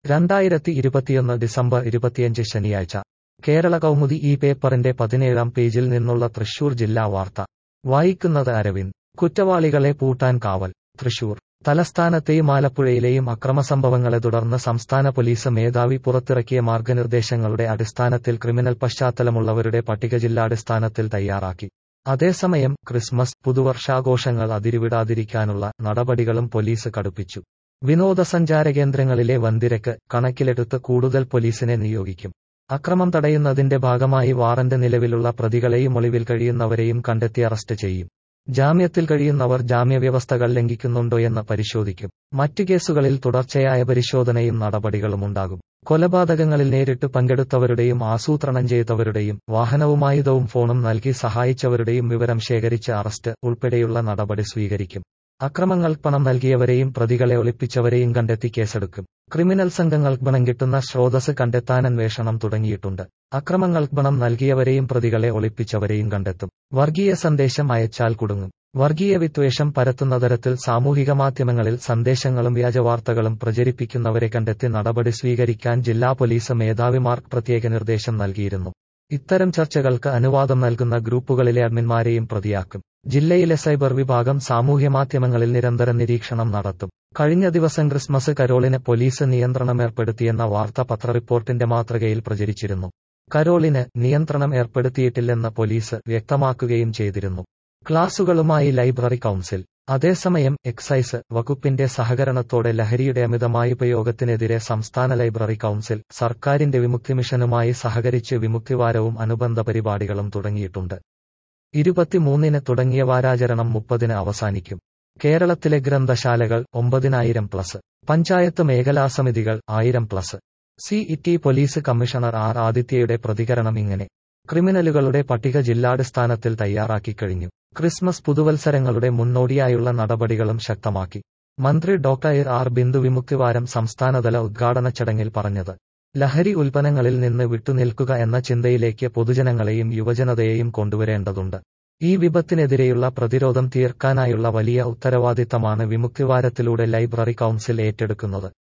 രണ്ടായിരത്തി ഇരുപത്തിയൊന്ന് ഡിസംബർ ഇരുപത്തിയഞ്ച് ശനിയാഴ്ച കേരള കൗമുദി ഈ പേപ്പറിന്റെ പതിനേഴാം പേജിൽ നിന്നുള്ള തൃശൂർ ജില്ലാ വാർത്ത വായിക്കുന്നത് അരവിന്ദ് കുറ്റവാളികളെ പൂട്ടാൻ കാവൽ തൃശൂർ തലസ്ഥാനത്തെയും ആലപ്പുഴയിലെയും അക്രമസംഭവങ്ങളെ തുടർന്ന് സംസ്ഥാന പോലീസ് മേധാവി പുറത്തിറക്കിയ മാർഗനിർദ്ദേശങ്ങളുടെ അടിസ്ഥാനത്തിൽ ക്രിമിനൽ പശ്ചാത്തലമുള്ളവരുടെ പട്ടിക ജില്ലാടിസ്ഥാനത്തിൽ തയ്യാറാക്കി അതേസമയം ക്രിസ്മസ് പുതുവർഷാഘോഷങ്ങൾ അതിരുവിടാതിരിക്കാനുള്ള നടപടികളും പോലീസ് കടുപ്പിച്ചു വിനോദസഞ്ചാര കേന്ദ്രങ്ങളിലെ വൻതിരക്ക് കണക്കിലെടുത്ത് കൂടുതൽ പോലീസിനെ നിയോഗിക്കും അക്രമം തടയുന്നതിന്റെ ഭാഗമായി വാറന്റ് നിലവിലുള്ള പ്രതികളെയും ഒളിവിൽ കഴിയുന്നവരെയും കണ്ടെത്തി അറസ്റ്റ് ചെയ്യും ജാമ്യത്തിൽ കഴിയുന്നവർ ജാമ്യവ്യവസ്ഥകൾ ലംഘിക്കുന്നുണ്ടോയെന്ന് പരിശോധിക്കും മറ്റു കേസുകളിൽ തുടർച്ചയായ പരിശോധനയും നടപടികളുമുണ്ടാകും കൊലപാതകങ്ങളിൽ നേരിട്ട് പങ്കെടുത്തവരുടെയും ആസൂത്രണം ചെയ്തവരുടെയും വാഹനവുമായുധവും ഫോണും നൽകി സഹായിച്ചവരുടെയും വിവരം ശേഖരിച്ച് അറസ്റ്റ് ഉൾപ്പെടെയുള്ള നടപടി സ്വീകരിക്കും അക്രമങ്ങൾ പണം നൽകിയവരെയും പ്രതികളെ ഒളിപ്പിച്ചവരെയും കണ്ടെത്തി കേസെടുക്കും ക്രിമിനൽ സംഘങ്ങൾക്ക് പണം കിട്ടുന്ന സ്രോതസ് കണ്ടെത്താൻ അന്വേഷണം തുടങ്ങിയിട്ടുണ്ട് അക്രമങ്ങൾക്ക് പണം നൽകിയവരെയും പ്രതികളെ ഒളിപ്പിച്ചവരെയും കണ്ടെത്തും വർഗീയ സന്ദേശം അയച്ചാൽ കുടുങ്ങും വർഗീയ വിദ്വേഷം പരത്തുന്ന തരത്തിൽ സാമൂഹിക മാധ്യമങ്ങളിൽ സന്ദേശങ്ങളും വ്യാജവാർത്തകളും പ്രചരിപ്പിക്കുന്നവരെ കണ്ടെത്തി നടപടി സ്വീകരിക്കാൻ ജില്ലാ പോലീസ് മേധാവിമാർക്ക് പ്രത്യേക നിർദ്ദേശം നൽകിയിരുന്നു ഇത്തരം ചർച്ചകൾക്ക് അനുവാദം നൽകുന്ന ഗ്രൂപ്പുകളിലെ അഡ്മിന്മാരെയും പ്രതിയാക്കും ജില്ലയിലെ സൈബർ വിഭാഗം സാമൂഹ്യമാധ്യമങ്ങളിൽ നിരന്തര നിരീക്ഷണം നടത്തും കഴിഞ്ഞ ദിവസം ക്രിസ്മസ് കരോളിന് പോലീസ് നിയന്ത്രണമേർപ്പെടുത്തിയെന്ന വാർത്ത പത്രറിപ്പോർട്ടിന്റെ മാതൃകയിൽ പ്രചരിച്ചിരുന്നു കരോളിന് നിയന്ത്രണം ഏർപ്പെടുത്തിയിട്ടില്ലെന്ന് പോലീസ് വ്യക്തമാക്കുകയും ചെയ്തിരുന്നു ക്ലാസുകളുമായി ലൈബ്രറി കൗൺസിൽ അതേസമയം എക്സൈസ് വകുപ്പിന്റെ സഹകരണത്തോടെ ലഹരിയുടെ അമിതമായ ഉപയോഗത്തിനെതിരെ സംസ്ഥാന ലൈബ്രറി കൗൺസിൽ സർക്കാരിന്റെ വിമുക്തി മിഷനുമായി സഹകരിച്ച് വിമുക്തിവാരവും അനുബന്ധ പരിപാടികളും തുടങ്ങിയിട്ടുണ്ട് ഇരുപത്തിമൂന്നിന് തുടങ്ങിയ വാരാചരണം മുപ്പതിന് അവസാനിക്കും കേരളത്തിലെ ഗ്രന്ഥശാലകൾ ഒമ്പതിനായിരം പ്ലസ് പഞ്ചായത്ത് മേഖലാ സമിതികൾ ആയിരം plus C E police commissioner R ആദിത്യയുടെ പ്രതികരണം ഇങ്ങനെ ക്രിമിനലുകളുടെ പട്ടിക ജില്ലാടിസ്ഥാനത്തിൽ തയ്യാറാക്കി കഴിഞ്ഞു ക്രിസ്മസ് പുതുവത്സരങ്ങളുടെ മുന്നോടിയായുള്ള നടപടികളും ശക്തമാക്കി മന്ത്രി ഡോക്ടർ ആർ ബിന്ദു വിമുക്തിവാരം സംസ്ഥാനതല ഉദ്ഘാടന ചടങ്ങിൽ പറഞ്ഞത് ലഹരി ഉൽപ്പന്നങ്ങളിൽ നിന്ന് വിട്ടുനിൽക്കുക എന്ന ചിന്തയിലേക്ക് പൊതുജനങ്ങളെയും യുവജനതയെയും കൊണ്ടുവരേണ്ടതുണ്ട് ഈ വിപത്തിനെതിരെയുള്ള പ്രതിരോധം തീർക്കാനായുള്ള വലിയ ഉത്തരവാദിത്തമാണ് വിമുക്തിവാരത്തിലൂടെ ലൈബ്രറി കൗൺസിൽ ഏറ്റെടുക്കുന്നത്